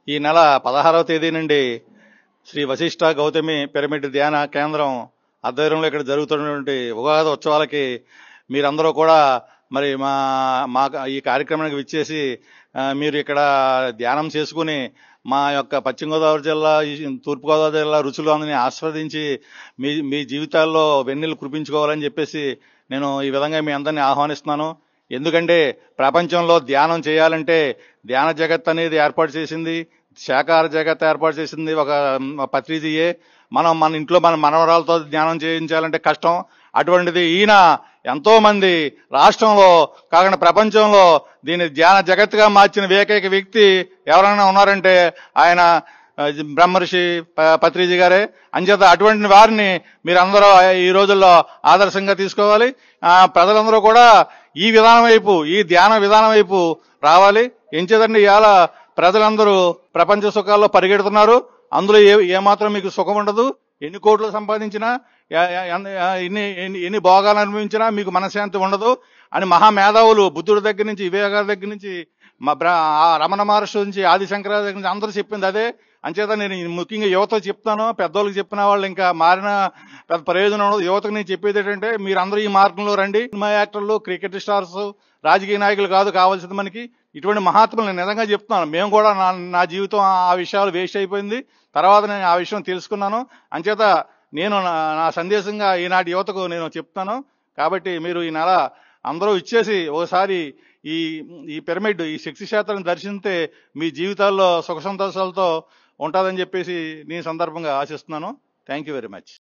ఈ నెల పదహారవ తేదీ నుండి శ్రీ వశిష్ఠ గౌతమి పిరమిడ్ ధ్యాన కేంద్రం ఆధ్వర్యంలో ఇక్కడ జరుగుతున్నటువంటి ఉగాది ఉత్సవాలకి మీరందరూ కూడా మరి మా మా ఈ కార్యక్రమానికి విచ్చేసి ఆ, మీరు ఇక్కడ ధ్యానం చేసుకుని మా యొక్క పశ్చిమ గోదావరి జిల్లా ఈ తూర్పుగోదావరి జిల్లా రుచులు అందరినీ ఆస్వాదించి మీ మీ జీవితాల్లో వెన్నెలు కురిపించుకోవాలని చెప్పేసి నేను ఈ విధంగా మీ అందరినీ ఆహ్వానిస్తున్నాను ఎందుకంటే ప్రపంచంలో ధ్యానం చేయాలంటే ధ్యాన జగత్ అనేది ఏర్పాటు చేసింది శాకాహార జగత్ ఏర్పాటు చేసింది ఒక పత్రిజీయే మనం మన ఇంట్లో మన మనవరాలతో ధ్యానం చేయించాలంటే కష్టం అటువంటిది ఈయన ఎంతో మంది రాష్ట్రంలో కాకుండా ప్రపంచంలో దీన్ని ధ్యాన జగత్తుగా మార్చిన ఏకైక వ్యక్తి ఎవరైనా ఉన్నారంటే ఆయన ఆ, బ్రహ్మర్షి ప- పత్రిజీ గారే అంచేత అటువంటి వారిని మీరందరూ ఈ రోజుల్లో ఆదర్శంగా తీసుకోవాలి ఆ, ప్రజలందరూ కూడా ఈ విధానం వైపు ఈ ధ్యాన విధానం వైపు రావాలి ఎంచేదండి ఇవాళ ప్రజలందరూ ప్రపంచ సుఖాల్లో పరిగెడుతున్నారు అందులో ఏ ఏమాత్రం మీకు సుఖం ఉండదు ఎన్ని కోట్లు సంపాదించినా ఎ- ఎ- ఎన్ని ఎన్ని ఎన్ని- ఎన్ని భోగాలు అనుభవించినా మీకు మనశ్శాంతి ఉండదు అని మహామేధావులు బుద్ధుడి దగ్గర నుంచి వివేకాల దగ్గర నుంచి మా బ్ర- ఆ రమణ మహర్షి నుంచి ఆది శంకరాచార్య దగ్గర నుంచి అందరూ చెప్పింది అదే అంచేత నేను ముఖ్యంగా యువత చెప్తాను పెద్దోళ్ళకి చెప్పిన వాళ్ళు ఇంకా మారిన పెద్ద ప్రయోజనం ఉండదు యువతకు నేను చెప్పేది ఏంటంటే మీరందరూ ఈ మార్గంలో రండి సినిమా యాక్టర్లు క్రికెట్ స్టార్స్ రాజకీయ నాయకులు కాదు కావాల్సింది మనకి ఇటువంటి మహాత్ములు నేను నిజంగా చెప్తున్నాను మేము కూడా నా నా జీవితం ఆ విషయాలు వేస్ట్ అయిపోయింది తర్వాత నేను ఆ విషయం తెలుసుకున్నాను అంచేత నేను నా నా సందేశంగా ఈనాటి యువతకు నేను చెప్తాను కాబట్టి మీరు ఈ నెల అందరూ ఇచ్చేసి ఒకసారి ఈ ఈ పిరమిడ్ ఈ శక్తి క్షేత్రాన్ని దర్శిస్తే మీ జీవితాల్లో సుఖ సంతోషాలతో ఉంటుందని చెప్పేసి నేను సందర్భంగా ఆశిస్తున్నాను థ్యాంక్ యూ వెరీ మచ్